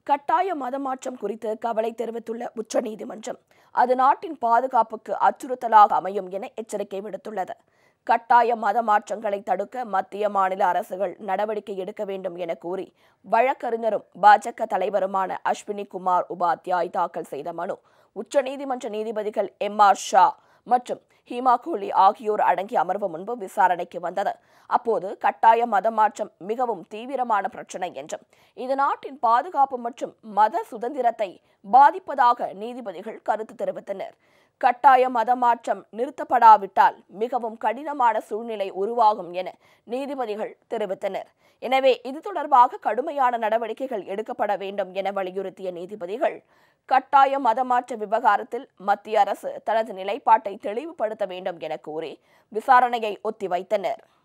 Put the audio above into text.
கட்டாய மதமாற்றம் குறித்து கவலை தெரிவித்துள்ள உச்சநீதிமன்றம் அது நாட்டின் பாதுகாப்புக்கு அச்சுறுத்தலாக அமையும் என எச்சரிக்கை விடுத்துள்ளது கட்டாய மத மாற்றங்களை தடுக்க மத்திய மாநில அரசுகள் நடவடிக்கை எடுக்க வேண்டும் என கூறி வழக்கறிஞரும் பாஜக தலைவருமான அஸ்வினி குமார் உபாத்யாய் தாக்கல் செய்த மனு உச்சநீதிமன்ற நீதிபதிகள் எம் ஆர் ஷா மற்றும் ஹீமா கோலி ஆகியோர் அடங்கிய அமர்வு முன்பு விசாரணைக்கு வந்தது அப்போது கட்டாய மத மாற்றம் மிகவும் தீவிரமான பிரச்சனை என்றும் இது நாட்டின் பாதுகாப்பு மற்றும் மத சுதந்திரத்தை பாதிப்பதாக நீதிபதிகள் கருத்து தெரிவித்தனர் கட்டாய மத மாற்றம் நிறுத்தப்படாவிட்டால் மிகவும் கடினமான சூழ்நிலை உருவாகும் என நீதிபதிகள் தெரிவித்தனர் எனவே இது தொடர்பாக கடுமையான நடவடிக்கைகள் எடுக்கப்பட வேண்டும் என வலியுறுத்திய நீதிபதிகள் கட்டாய மதமாற்ற விவகாரத்தில் மத்திய அரசு தனது நிலைப்பாட்டை தெளிவுபடுத்த வேண்டும் என கூறி விசாரணையை ஒத்திவைத்தனர்